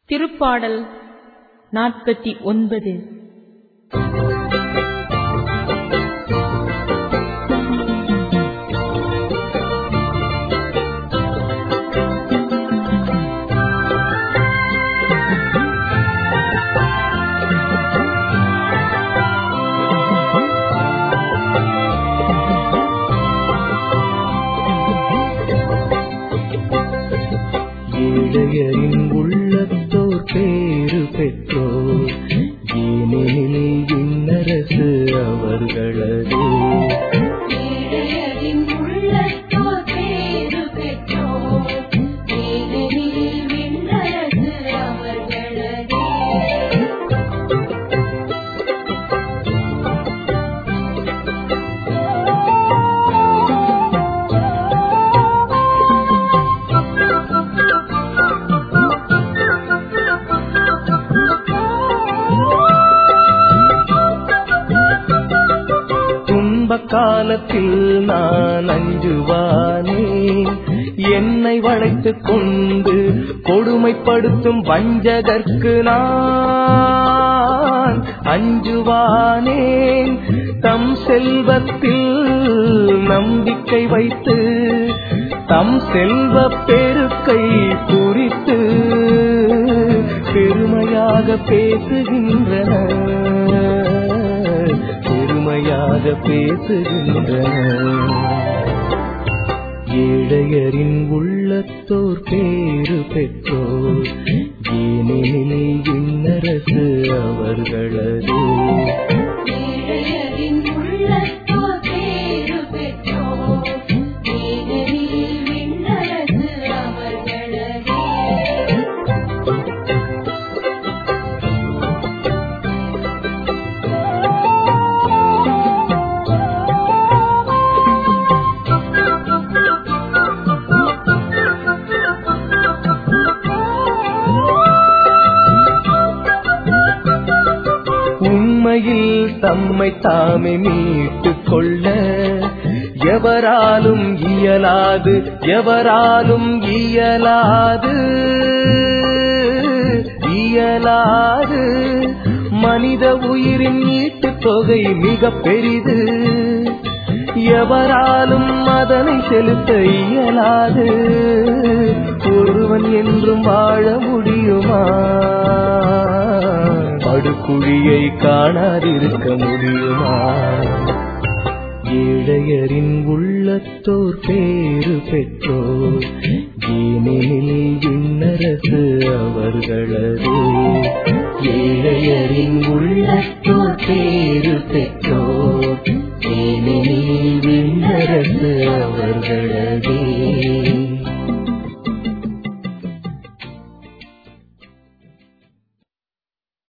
திருப்பாடல் நாற்பத்தி ஒன்பது ஏழையரின் உள்ளத்தோர் பேறு பெற்றோர் ஏனெனில் விண்ணரசு அவர்களது ஏழையரின் உள்ளத்தோர் பேறு பெற்றோர், ஏனெனில் விண்ணரசு அவர்களதே. துன்ப காலத்தில் நான் அஞ்சுவானே என்னை வளைத்துக் கொண்டு கொடுமைப்படுத்தும் வஞ்சகர்க்கு நான் அஞ்சுவானேன் தம் செல்வத்தில் நம்பிக்கை வைத்து தம் செல்வ பெருக்கை குறித்து பெருமையாக பேசுகின்றனர் பெருமையாக பேசுகின்றனர் ஏழையரின் உள்ளத்தோர் பேறு பெற்றோர் ஏனெனில் விண்ணரசு அவர்களது ஏழையரின் உள்ளத்தோர் பேறு பெற்றோர், ஏனெனில் விண்ணரசு அவர்களதே. உண்மையில் தம்மை தாமே மீட்டுக் கொள்ள எவராலும் இயலாது எவராலும் இயலாது இயலாது மனித உயிரின் ஈட்டுத் தொகை மிக பெரிது எவராலும் அதனை செலுத்த இயலாது ஒருவன் என்றும் வாழ முடியுமா படுகுழியை காணாதிருக்க முடியுமா ஏழையரின் உள்ளத்தோர் பேறு பெற்றோர் ஏனெனில் விண்ணரசு அவர்களது ஏழையரின் உள்ளத்தோர் பேறு பெற்றோர் ஏனெனில் விண்ணரசு அவர்களது